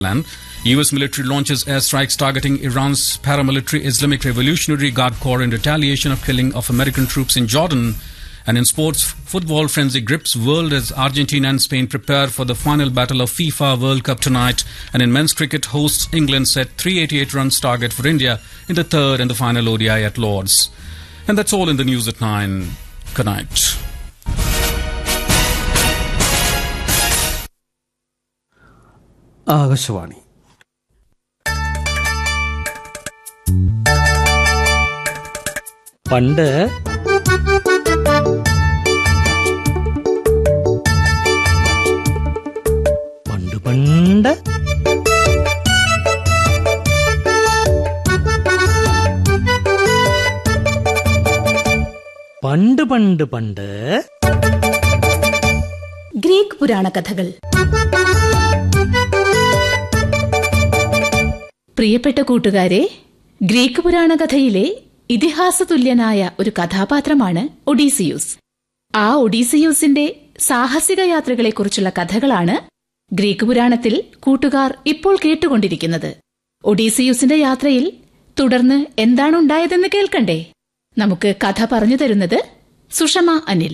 Plan. US military launches airstrikes targeting Iran's paramilitary Islamic Revolutionary Guard Corps in retaliation of killing of American troops in Jordan. And in sports, football frenzy grips world as Argentina and Spain prepare for the final battle of FIFA World Cup tonight. And in men's cricket, hosts England set 388 runs target for India in the third and the final ODI at Lords. And that's all in the news at 9. Good night. Akashvani പണ്ട് പണ്ട് പണ്ട് പണ്ട് പണ്ട് പണ്ട് Greek പുരാണ കഥകൾ പ്രിയപ്പെട്ട കൂട്ടുകാരെ ഗ്രീക്ക് പുരാണ കഥയിലെ ഇതിഹാസ തുല്യനായ ഒരു കഥാപാത്രമാണ് ഒഡീസിയൂസ് ആ ഒഡീസിയൂസിന്റെ സാഹസിക യാത്രകളെക്കുറിച്ചുള്ള കഥകളാണ് ഗ്രീക്ക് പുരാണത്തിൽ കൂട്ടുകാർ ഇപ്പോൾ കേട്ടുകൊണ്ടിരിക്കുന്നത് ഒഡീസിയൂസിന്റെ യാത്രയിൽ തുടർന്ന് എന്താണ് ഉണ്ടായതെന്ന് കേൾക്കണ്ടേ നമുക്ക് കഥ പറഞ്ഞു തരുന്നത് സുഷമ അനിൽ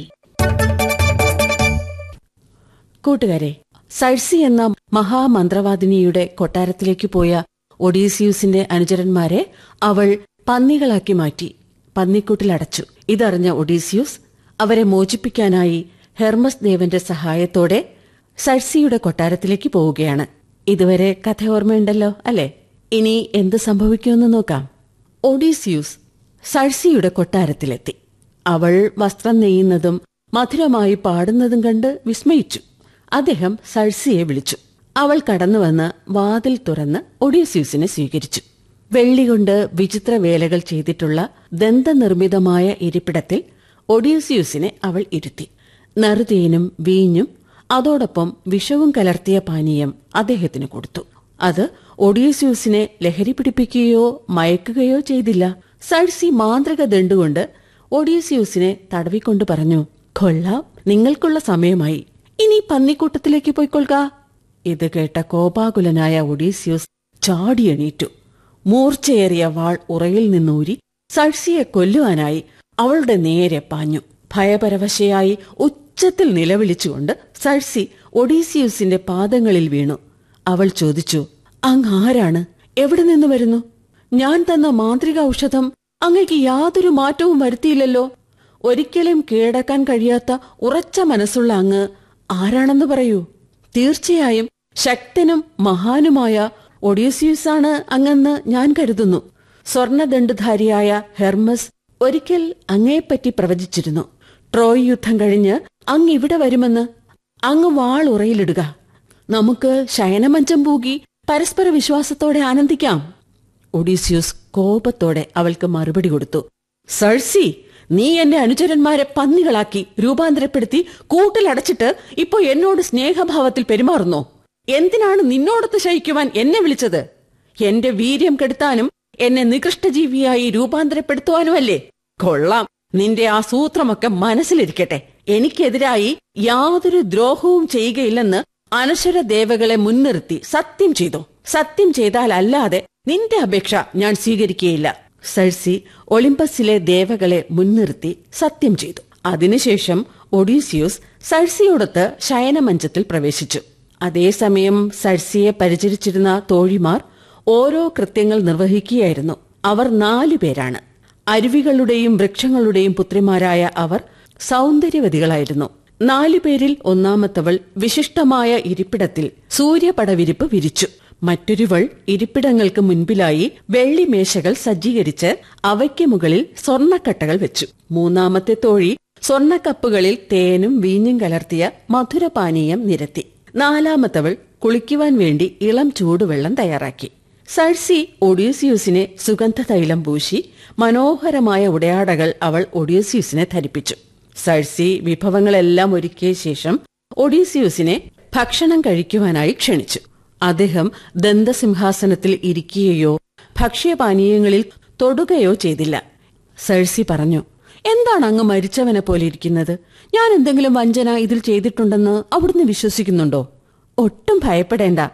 കൂട്ടുകാരെ സൈഴ്സി എന്ന മഹാമന്ത്രവാദിനിയുടെ കൊട്ടാരത്തിലേക്ക് പോയ ഒഡീസിയൂസിന്റെ അനുചരന്മാരെ അവൾ പന്നികളാക്കി മാറ്റി പന്നിക്കൂട്ടിലടച്ചു ഇതറിഞ്ഞ ഒഡീസിയൂസ് അവരെ മോചിപ്പിക്കാനായി ഹെർമസ് ദേവന്റെ സഹായത്തോടെ സൈഴ്സിയുടെ കൊട്ടാരത്തിലേക്ക് പോവുകയാണ് ഇതുവരെ കഥ ഓർമ്മയുണ്ടല്ലോ അല്ലെ ഇനി എന്ത് സംഭവിക്കുമെന്ന് നോക്കാം ഒഡീസിയൂസ് സഴ്സിയുടെ കൊട്ടാരത്തിലെത്തി അവൾ വസ്ത്രം നെയ്യുന്നതും മധുരമായി പാടുന്നതും കണ്ട് വിസ്മയിച്ചു അദ്ദേഹം സഴ്സിയെ വിളിച്ചു അവൾ കടന്നുവന്ന് വാതിൽ തുറന്ന് ഒഡീസ്യൂസിനെ സ്വീകരിച്ചു വെള്ളികൊണ്ട് വിചിത്ര വേലകൾ ചെയ്തിട്ടുള്ള ദന്തനിർമ്മിതമായ ഇരിപ്പിടത്തിൽ ഒഡീസ്യൂസിനെ അവൾ ഇരുത്തി നറുതേനും വീഞ്ഞും അതോടൊപ്പം വിഷവും കലർത്തിയ പാനീയം അദ്ദേഹത്തിന് കൊടുത്തു അത് ഒഡീസ്യൂസിനെ ലഹരി പിടിപ്പിക്കുകയോ മയക്കുകയോ ചെയ്തില്ല സഴ്സി മാന്ത്രിക ദണ്ടുകൊണ്ട് ഒഡീസ്യൂസിനെ തടവിക്കൊണ്ട് പറഞ്ഞു കൊള്ളാം നിങ്ങൾക്കുള്ള സമയമായി ഇനി പന്നിക്കൂട്ടത്തിലേക്ക് പോയിക്കൊള്ളുക ഇത് കേട്ട കോപാകുലനായ ഒഡീസ്യൂസ് ചാടിയെണീറ്റു മൂർച്ചയേറിയ വാൾ ഉറയിൽ നിന്നൂരി സഴ്സിയെ കൊല്ലുവാനായി അവളുടെ നേരെ പാഞ്ഞു ഭയപരവശയായി ഉച്ചത്തിൽ നിലവിളിച്ചുകൊണ്ട് സഴ്സി ഒഡീസിയൂസിന്റെ പാദങ്ങളിൽ വീണു അവൾ ചോദിച്ചു അങ്ങ് ആരാണ് എവിടെ നിന്ന് വരുന്നു ഞാൻ തന്ന മാന്ത്രിക ഔഷധം അങ്ങയ്ക്ക് യാതൊരു മാറ്റവും വരുത്തിയില്ലല്ലോ ഒരിക്കലും കീഴടക്കാൻ കഴിയാത്ത ഉറച്ച മനസ്സുള്ള അങ്ങ് ആരാണെന്ന് പറയൂ തീർച്ചയായും ശക്തനും മഹാനുമായ ഒഡീസിയൂസാണ് അങ്ങെന്ന് ഞാൻ കരുതുന്നു സ്വർണദണ്ഡുധാരിയായ ഹെർമസ് ഒരിക്കൽ അങ്ങയെപ്പറ്റി പ്രവചിച്ചിരുന്നു ട്രോയ് യുദ്ധം കഴിഞ്ഞ് അങ്ങ് ഇവിടെ വരുമെന്ന് അങ്ങ് വാൾ ഉറയിലിടുക നമുക്ക് ശയനമഞ്ചം പൂകി പരസ്പര വിശ്വാസത്തോടെ ആനന്ദിക്കാം ഒഡീസിയൂസ് കോപത്തോടെ അവൾക്ക് മറുപടി കൊടുത്തു സഴ്സി നീ എന്റെ അനുചരന്മാരെ പന്നികളാക്കി രൂപാന്തരപ്പെടുത്തി കൂട്ടിലടച്ചിട്ട് ഇപ്പോ എന്നോട് സ്നേഹഭാവത്തിൽ പെരുമാറുന്നോ എന്തിനാണ് നിന്നോടൊത്ത് ശയിക്കുവാൻ എന്നെ വിളിച്ചത് എന്റെ വീര്യം കെടുത്താനും എന്നെ നികൃഷ്ടജീവിയായി രൂപാന്തരപ്പെടുത്തുവാനുമല്ലേ കൊള്ളാം നിന്റെ ആ സൂത്രമൊക്കെ മനസ്സിലിരിക്കട്ടെ എനിക്കെതിരായി യാതൊരു ദ്രോഹവും ചെയ്യുകയില്ലെന്ന് അനശ്വര ദേവകളെ മുൻനിർത്തി സത്യം ചെയ്തു സത്യം ചെയ്താൽ അല്ലാതെ നിന്റെ അപേക്ഷ ഞാൻ സ്വീകരിക്കുകയില്ല സഴ്സി ഒളിമ്പസിലെ ദേവകളെ മുൻനിർത്തി സത്യം ചെയ്തു അതിനുശേഷം ഒഡീസിയൂസ് സഴ്സിയോടൊത്ത് ശയനമഞ്ചത്തിൽ പ്രവേശിച്ചു അതേസമയം സഴ്സിയെ പരിചരിച്ചിരുന്ന തോഴിമാർ ഓരോ കൃത്യങ്ങൾ നിർവഹിക്കുകയായിരുന്നു അവർ നാലുപേരാണ് അരുവികളുടെയും വൃക്ഷങ്ങളുടെയും പുത്രിമാരായ അവർ സൗന്ദര്യവതികളായിരുന്നു നാലുപേരിൽ ഒന്നാമത്തവൾ വിശിഷ്ടമായ ഇരിപ്പിടത്തിൽ സൂര്യപടവിരിപ്പ് വിരിച്ചു മറ്റൊരുവൾ ഇരിപ്പിടങ്ങൾക്ക് മുൻപിലായി വെള്ളിമേശകൾ സജ്ജീകരിച്ച് അവയ്ക്ക് മുകളിൽ സ്വർണ്ണക്കട്ടകൾ വെച്ചു മൂന്നാമത്തെ തോഴി സ്വർണ്ണക്കപ്പുകളിൽ തേനും വീഞ്ഞും കലർത്തിയ മധുരപാനീയം നിരത്തി നാലാമത്തവൾ കുളിക്കുവാൻ വേണ്ടി ഇളം ചൂടുവെള്ളം തയ്യാറാക്കി സഴ്സി ഒഡീസിയൂസിനെ സുഗന്ധ തൈലം പൂശി മനോഹരമായ ഉടയാടകൾ അവൾ ഒഡീസിയൂസിനെ ധരിപ്പിച്ചു സഴ്സി വിഭവങ്ങളെല്ലാം ഒരുക്കിയ ശേഷം ഒഡീസിയൂസിനെ ഭക്ഷണം കഴിക്കുവാനായി ക്ഷണിച്ചു അദ്ദേഹം ദന്തസിംഹാസനത്തിൽ ഇരിക്കുകയോ ഭക്ഷ്യപാനീയങ്ങളിൽ തൊടുകയോ ചെയ്തില്ല സഴ്സി പറഞ്ഞു എന്താണ് അങ്ങ് മരിച്ചവനെ പോലെ ഇരിക്കുന്നത് ഞാൻ എന്തെങ്കിലും വഞ്ചന ഇതിൽ ചെയ്തിട്ടുണ്ടെന്ന് അവിടുന്ന് വിശ്വസിക്കുന്നുണ്ടോ ഒട്ടും ഭയപ്പെടേണ്ട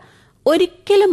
ഒരിക്കലും